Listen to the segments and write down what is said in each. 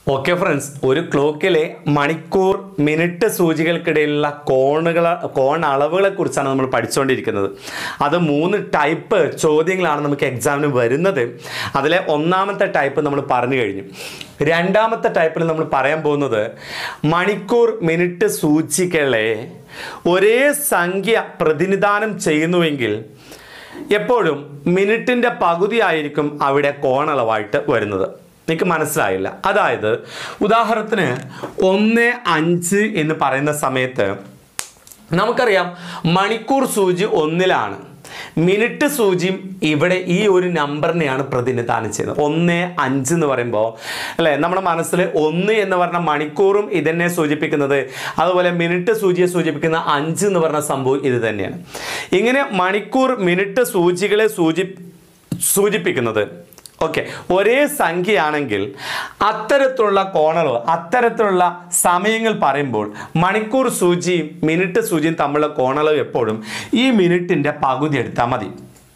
okay friends ഒരു ക്ലോക്കിലെ മണിക്കൂർ minute സൂചികൾക്കിടയിലുള്ള കോണുകൾ കോൺ അളവുകളെ കുറിച്ചാണ് നമ്മൾ പഠിച്ചുകൊണ്ടിരിക്കുന്നത് അത് മൂന്ന് ടൈപ്പ് ചോദ്യങ്ങളാണ് നമുക്ക് എക്സാമിന് വരുന്നത് അതിലെ ഒന്നാമത്തെ ടൈപ്പ് നമ്മൾ പറഞ്ഞു കഴിഞ്ഞു രണ്ടാമത്തെ ടൈപ്പിൽ നമ്മൾ പറയാൻ പോകുന്നത് മണിക്കൂർ മിനിറ്റ് സൂചികളെ ഒരേ സംഖ്യ പ്രതിനിധാനം ചെയ്യുന്നുവെങ്കിൽ എപ്പോഴും മിനിറ്റിൻ്റെ പകുതിയായിരിക്കും അവിടെ കോണളവായിട്ട് വരുന്നത് എനിക്ക് മനസ്സിലായില്ല അതായത് ഉദാഹരണത്തിന് ഒന്ന് അഞ്ച് എന്ന് പറയുന്ന സമയത്ത് നമുക്കറിയാം മണിക്കൂർ സൂചി ഒന്നിലാണ് മിനിറ്റ് സൂചിയും ഇവിടെ ഈ ഒരു നമ്പറിനെയാണ് പ്രതിനിധാനം ചെയ്യുന്നത് ഒന്ന് അഞ്ച് എന്ന് പറയുമ്പോൾ അല്ലേ നമ്മുടെ മനസ്സിൽ ഒന്ന് എന്ന് പറഞ്ഞ മണിക്കൂറും ഇതന്നെ സൂചിപ്പിക്കുന്നത് അതുപോലെ മിനിറ്റ് സൂചിയെ സൂചിപ്പിക്കുന്ന അഞ്ച് എന്ന് പറഞ്ഞ സംഭവം ഇത് തന്നെയാണ് ഇങ്ങനെ മണിക്കൂർ മിനിറ്റ് സൂചികളെ സൂചി സൂചിപ്പിക്കുന്നത് ഓക്കെ ഒരേ സംഖ്യയാണെങ്കിൽ അത്തരത്തിലുള്ള കോണളവ് അത്തരത്തിലുള്ള സമയങ്ങൾ പറയുമ്പോൾ മണിക്കൂർ സൂചിയും മിനിറ്റ് സൂചിയും തമ്മിലുള്ള കോണളവ് എപ്പോഴും ഈ മിനിറ്റിൻ്റെ പകുതി എടുത്താൽ മതി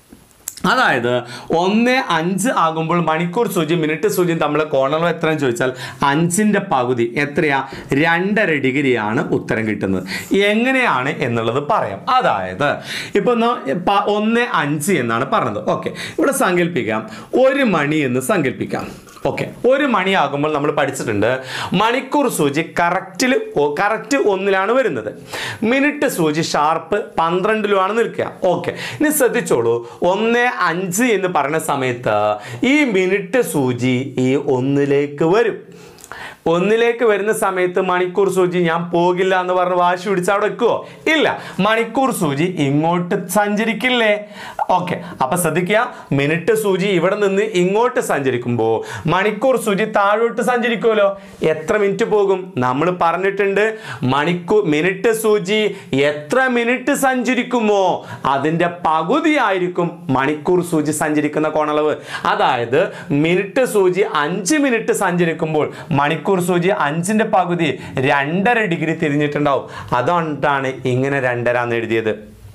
അതായത് ഒന്ന് അഞ്ച് ആകുമ്പോൾ മണിക്കൂർ സൂചി മിനിറ്റ് സൂചിയും തമ്മിലുള്ള കോണളവ് എത്രയെന്ന് ചോദിച്ചാൽ അഞ്ചിൻ്റെ പകുതി എത്രയാ രണ്ടര ഡിഗ്രിയാണ് ഉത്തരം കിട്ടുന്നത് എങ്ങനെയാണ് എന്നുള്ളത് പറയാം അതായത് ഇപ്പൊ ന- പ- ഒന്ന് അഞ്ച് എന്നാണ് പറഞ്ഞത് ഓക്കെ ഇവിടെ സങ്കല്പിക്കാം ഒരു മണി എന്ന് സങ്കല്പിക്കാം ഓക്കെ ഒരു മണിയാകുമ്പോൾ നമ്മൾ പഠിച്ചിട്ടുണ്ട് മണിക്കൂർ സൂചി കറക്റ്റിൽ കറക്റ്റ് ഒന്നിലാണ് വരുന്നത് മിനിറ്റ് സൂചി ഷാർപ്പ് പന്ത്രണ്ടിലുമാണ് നിൽക്കുക ഓക്കെ ഇനി ശ്രദ്ധിച്ചോളൂ ഒന്ന് അഞ്ച് എന്ന് പറയുന്ന സമയത്ത് ഈ മിനിറ്റ് സൂചി ഈ ഒന്നിലേക്ക് വരും ഒന്നിലേക്ക് വരുന്ന സമയത്ത് മണിക്കൂർ സൂചി ഞാൻ പോകില്ല എന്ന് പറഞ്ഞ് വാശി പിടിച്ച് അവിടെ വെക്കുവോ ഇല്ല മണിക്കൂർ സൂചി ഇങ്ങോട്ട് സഞ്ചരിക്കില്ലേ ഓക്കെ അപ്പൊ ശ്രദ്ധിക്കുക മിനിറ്റ് സൂചി ഇവിടെ നിന്ന് ഇങ്ങോട്ട് സഞ്ചരിക്കുമ്പോൾ മണിക്കൂർ സൂചി താഴോട്ട് സഞ്ചരിക്കുമല്ലോ എത്ര മിനിറ്റ് പോകും നമ്മൾ പറഞ്ഞിട്ടുണ്ട് മണിക്കൂർ മിനിറ്റ് സൂചി എത്ര മിനിറ്റ് സഞ്ചരിക്കുമോ അതിൻ്റെ പകുതിയായിരിക്കും മണിക്കൂർ സൂചി സഞ്ചരിക്കുന്ന കോണളവ് അതായത് മിനിറ്റ് സൂചി അഞ്ച് മിനിറ്റ് സഞ്ചരിക്കുമ്പോൾ മണിക്കൂർ സൂചി അഞ്ചിൻ്റെ പകുതി രണ്ടര ഡിഗ്രി തിരിഞ്ഞിട്ടുണ്ടാവും അതുകൊണ്ടാണ് ഇങ്ങനെ രണ്ടര എന്ന് എഴുതിയത്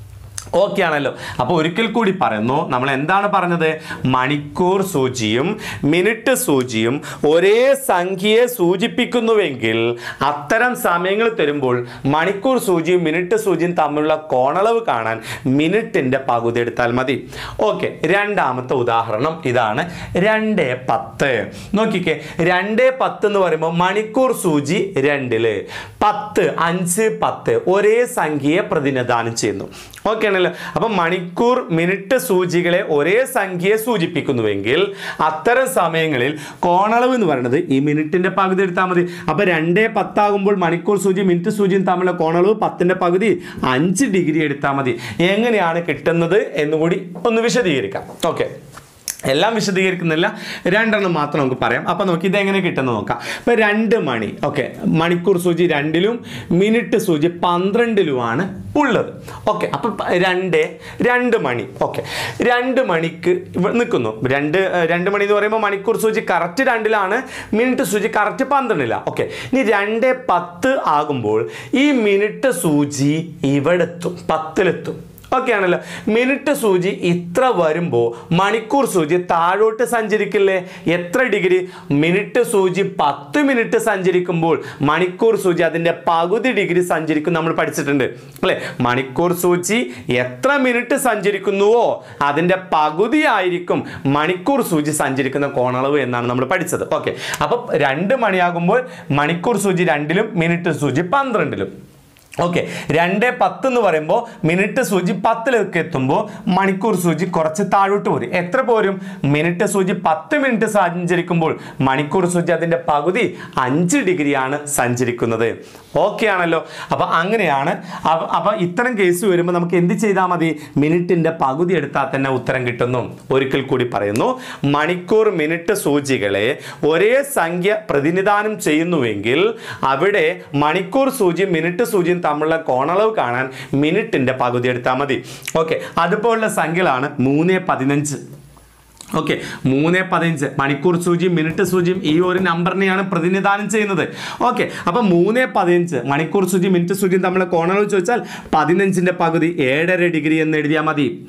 ഓക്കെ ആണല്ലോ അപ്പോൾ ഒരിക്കൽ കൂടി പറയുന്നു നമ്മൾ എന്താണ് പറഞ്ഞത് മണിക്കൂർ സൂചിയും മിനിറ്റ് സൂചിയും ഒരേ സംഖ്യയെ സൂചിപ്പിക്കുന്നുവെങ്കിൽ അത്തരം സമയങ്ങൾ തരുമ്പോൾ മണിക്കൂർ സൂചിയും മിനിറ്റ് സൂചിയും തമ്മിലുള്ള കോണളവ് കാണാൻ മിനിറ്റിൻ്റെ പകുതി എടുത്താൽ മതി ഓക്കെ രണ്ടാമത്തെ ഉദാഹരണം ഇതാണ് രണ്ട് പത്ത് നോക്കിക്കേ രണ്ട് പത്ത് എന്ന് പറയുമ്പോൾ മണിക്കൂർ സൂചി രണ്ടില് പത്ത് അഞ്ച് പത്ത് ഒരേ സംഖ്യയെ പ്രതിനിധാനം ചെയ്യുന്നു ഓക്കെ ആണല്ലോ അപ്പം മണിക്കൂർ മിനിറ്റ് സൂചികളെ ഒരേ സംഖ്യയെ സൂചിപ്പിക്കുന്നുവെങ്കിൽ അത്തരം സമയങ്ങളിൽ കോണളവ് എന്ന് പറയുന്നത് ഈ മിനിറ്റിന്റെ പകുതി എടുത്താൽ മതി അപ്പൊ രണ്ടേ പത്താകുമ്പോൾ മണിക്കൂർ സൂചി മിനിറ്റ് സൂചിയും തമ്മിലുള്ള കോണളവ് പത്തിന്റെ പകുതി അഞ്ച് ഡിഗ്രി എടുത്താൽ മതി എങ്ങനെയാണ് കിട്ടുന്നത് എന്നുകൂടി ഒന്ന് വിശദീകരിക്കാം ഓക്കെ എല്ലാം വിശദീകരിക്കുന്നില്ല രണ്ടെണ്ണം മാത്രം നമുക്ക് പറയാം അപ്പൊ നോക്കി ഇതെങ്ങനെ കിട്ടുന്നത് നോക്കാം ഇപ്പൊ രണ്ട് മണി ഓക്കെ മണിക്കൂർ സൂചി രണ്ടിലും മിനിറ്റ് സൂചി പന്ത്രണ്ടിലുമാണ് ഉള്ളത് ഓക്കെ അപ്പൊ പ- രണ്ട് രണ്ട് മണി ഓക്കെ രണ്ട് മണിക്ക് ഇവിടെ നിൽക്കുന്നു രണ്ട് ഏർ, രണ്ട് മണി എന്ന് പറയുമ്പോൾ മണിക്കൂർ സൂചി കറക്റ്റ് രണ്ടിലാണ് മിനിറ്റ് സൂചി കറക്റ്റ് പന്ത്രണ്ടിലാണ് ഓക്കെ ഇനി രണ്ട് പത്ത് ആകുമ്പോൾ ഈ മിനിറ്റ് സൂചി ഇവിടെ എത്തും പത്തിലെത്തും ഓക്കെ ആണല്ലോ മിനിറ്റ് സൂചി ഇത്ര വരുമ്പോൾ മണിക്കൂർ സൂചി താഴോട്ട് സഞ്ചരിക്കില്ലേ എത്ര ഡിഗ്രി മിനിറ്റ് സൂചി പത്ത് മിനിറ്റ് സഞ്ചരിക്കുമ്പോൾ മണിക്കൂർ സൂചി അതിൻ്റെ പകുതി ഡിഗ്രി സഞ്ചരിക്കും നമ്മൾ പഠിച്ചിട്ടുണ്ട് അല്ലേ മണിക്കൂർ സൂചി എത്ര മിനിറ്റ് സഞ്ചരിക്കുന്നുവോ അതിൻ്റെ പകുതി ആയിരിക്കും മണിക്കൂർ സൂചി സഞ്ചരിക്കുന്ന കോണളവ് എന്നാണ് നമ്മൾ പഠിച്ചത് ഓക്കെ അപ്പം രണ്ട് മണിയാകുമ്പോൾ മണിക്കൂർ സൂചി രണ്ടിലും മിനിറ്റ് സൂചി പന്ത്രണ്ടിലും ഓക്കെ രണ്ട് പത്ത് എന്ന് പറയുമ്പോൾ മിനിറ്റ് സൂചി പത്തിലേക്ക് എത്തുമ്പോൾ മണിക്കൂർ സൂചി കുറച്ച് താഴോട്ട് പോരും എത്ര പോരും മിനിറ്റ് സൂചി പത്ത് മിനിറ്റ് സഞ്ചരിക്കുമ്പോൾ മണിക്കൂർ സൂചി അതിൻ്റെ പകുതി അഞ്ച് ഡിഗ്രിയാണ് സഞ്ചരിക്കുന്നത് ഓക്കെ ആണല്ലോ അപ്പം അങ്ങനെയാണ് അപ്പ- അപ്പം ഇത്തരം കേസ് വരുമ്പോൾ നമുക്ക് എന്ത് ചെയ്താൽ മതി മിനിറ്റിൻ്റെ പകുതി എടുത്താൽ തന്നെ ഉത്തരം കിട്ടുന്നു ഒരിക്കൽ കൂടി പറയുന്നു മണിക്കൂർ മിനിറ്റ് സൂചികളെ ഒരേ സംഖ്യ പ്രതിനിധാനം ചെയ്യുന്നുവെങ്കിൽ അവിടെ മണിക്കൂർ സൂചിയും മിനിറ്റ് സൂചിയും തമ്മിലുള്ള കോണളവ് കാണാൻ മിനിറ്റിൻ്റെ പകുതി എടുത്താൽ മതി ഓക്കെ അതുപോലുള്ള സംഖ്യകളാണ് മൂന്ന് പതിനഞ്ച് ഓക്കെ മൂന്ന് പതിനഞ്ച് മണിക്കൂർ സൂചിയും മിനിറ്റ് സൂചിയും ഈ ഒരു നമ്പറിനെയാണ് പ്രതിനിധാനം ചെയ്യുന്നത് ഓക്കെ അപ്പം മൂന്ന് പതിനഞ്ച് മണിക്കൂർ സൂചി മിനിറ്റ് സൂചിയും തമ്മിലുള്ള കോണളവ് ചോദിച്ചാൽ പതിനഞ്ചിൻ്റെ പകുതി ഏഴര ഡിഗ്രി എന്ന് എഴുതിയാൽ മതി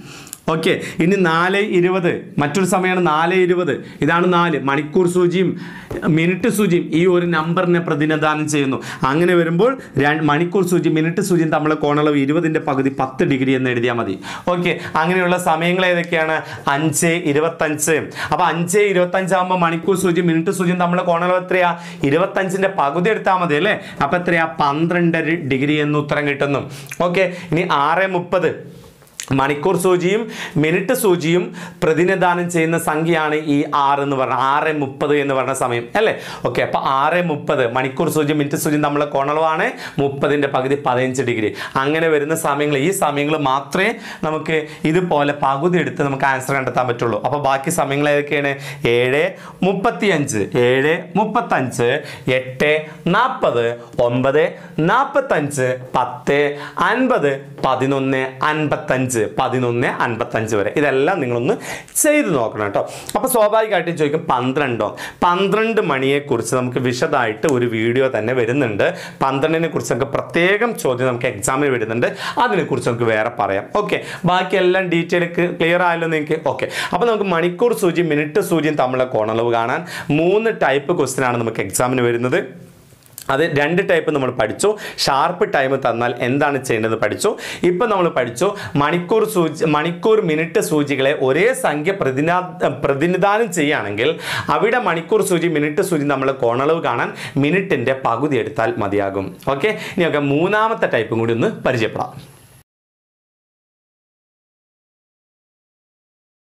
ഓക്കെ ഇനി നാല് ഇരുപത് മറ്റൊരു സമയമാണ് നാല് ഇരുപത് ഇതാണ് നാല് മണിക്കൂർ സൂചിയും മിനിറ്റ് സൂചിയും ഈ ഒരു നമ്പറിനെ പ്രതിനിധാനം ചെയ്യുന്നു അങ്ങനെ വരുമ്പോൾ രണ്ട് മണിക്കൂർ സൂചി മിനിറ്റ് സൂചിയും തമ്മിലെ കോണളവ് ഇരുപതിൻ്റെ പകുതി പത്ത് ഡിഗ്രി എന്ന് എഴുതിയാൽ മതി ഓക്കെ അങ്ങനെയുള്ള സമയങ്ങൾ ഏതൊക്കെയാണ് അഞ്ച് ഇരുപത്തഞ്ച് അപ്പോൾ അഞ്ച് ഇരുപത്തഞ്ചാകുമ്പോൾ മണിക്കൂർ സൂചി മിനിറ്റ് സൂചിയും തമ്മിലെ കോണളവ് എത്രയാ ഇരുപത്തഞ്ചിൻ്റെ പകുതി എടുത്താൽ മതി അല്ലേ അപ്പോൾ എത്രയാ പന്ത്രണ്ട് ഡിഗ്രി എന്ന് ഉത്തരം കിട്ടുന്നു ഓക്കെ ഇനി ആറ് മുപ്പത് മണിക്കൂർ സൂചിയും മിനിറ്റ് സൂചിയും പ്രതിനിധാനം ചെയ്യുന്ന സംഖ്യയാണ് ഈ ആറ് എന്ന് പറഞ്ഞ ആറ് മുപ്പത് എന്ന് പറഞ്ഞ സമയം അല്ലേ ഓക്കെ അപ്പോൾ ആറ് മുപ്പത് മണിക്കൂർ സൂചിയും മിനിറ്റ് സൂചിയും നമ്മളെ കോണളവാണ് മുപ്പതിൻ്റെ പകുതി പതിനഞ്ച് ഡിഗ്രി അങ്ങനെ വരുന്ന സമയങ്ങൾ ഈ സമയങ്ങൾ മാത്രമേ നമുക്ക് ഇതുപോലെ പകുതി എടുത്ത് നമുക്ക് ആൻസർ കണ്ടെത്താൻ പറ്റുള്ളൂ അപ്പോൾ ബാക്കി സമയങ്ങൾ ഏതൊക്കെയാണ് ഏഴ് മുപ്പത്തിയഞ്ച് ഏഴ് മുപ്പത്തഞ്ച് എട്ട് നാൽപ്പത് ഒമ്പത് നാൽപ്പത്തഞ്ച് പത്ത് അൻപത് പതിനൊന്ന് അൻപത്തഞ്ച് പതിനൊന്ന് അൻപത്തഞ്ച് വരെ ഇതെല്ലാം നിങ്ങളൊന്ന് ചെയ്ത് നോക്കണം കേട്ടോ അപ്പോൾ സ്വാഭാവികമായിട്ടും ചോദിക്കും പന്ത്രണ്ടോ പന്ത്രണ്ട് മണിയെക്കുറിച്ച് നമുക്ക് വിശദമായിട്ട് ഒരു വീഡിയോ തന്നെ വരുന്നുണ്ട് പന്ത്രണ്ടിനെ കുറിച്ച് നമുക്ക് പ്രത്യേകം ചോദ്യം നമുക്ക് എക്സാമിന് വരുന്നുണ്ട് അതിനെക്കുറിച്ച് നമുക്ക് വേറെ പറയാം ഓക്കെ ബാക്കി എല്ലാം ഡീറ്റെയിൽ ക്ലിയർ ആയല്ലോ നിങ്ങൾക്ക് ഓക്കെ അപ്പോൾ നമുക്ക് മണിക്കൂർ സൂചി മിനിറ്റ് സൂചിയും തമ്മിലുള്ള കോണളവ് കാണാൻ മൂന്ന് ടൈപ്പ് ക്വസ്റ്റ്യൻ ആണ് നമുക്ക് എക്സാമിന് വരുന്നത് അത് രണ്ട് ടൈപ്പ് നമ്മൾ പഠിച്ചു ഷാർപ്പ് ടൈം തന്നാൽ എന്താണ് ചെയ്യേണ്ടത് പഠിച്ചു ഇപ്പം നമ്മൾ പഠിച്ചു മണിക്കൂർ സൂചി മണിക്കൂർ മിനിറ്റ് സൂചികളെ ഒരേ സംഖ്യ പ്രതിനാ പ്രതിനിധാനം ചെയ്യുകയാണെങ്കിൽ അവിടെ മണിക്കൂർ സൂചി മിനിറ്റ് സൂചി നമ്മൾ കോണളവ് കാണാൻ മിനിറ്റിൻ്റെ പകുതി എടുത്താൽ മതിയാകും ഓക്കെ ഇനി ഒക്കെ മൂന്നാമത്തെ ടൈപ്പും കൂടി ഒന്ന് പരിചയപ്പെടാം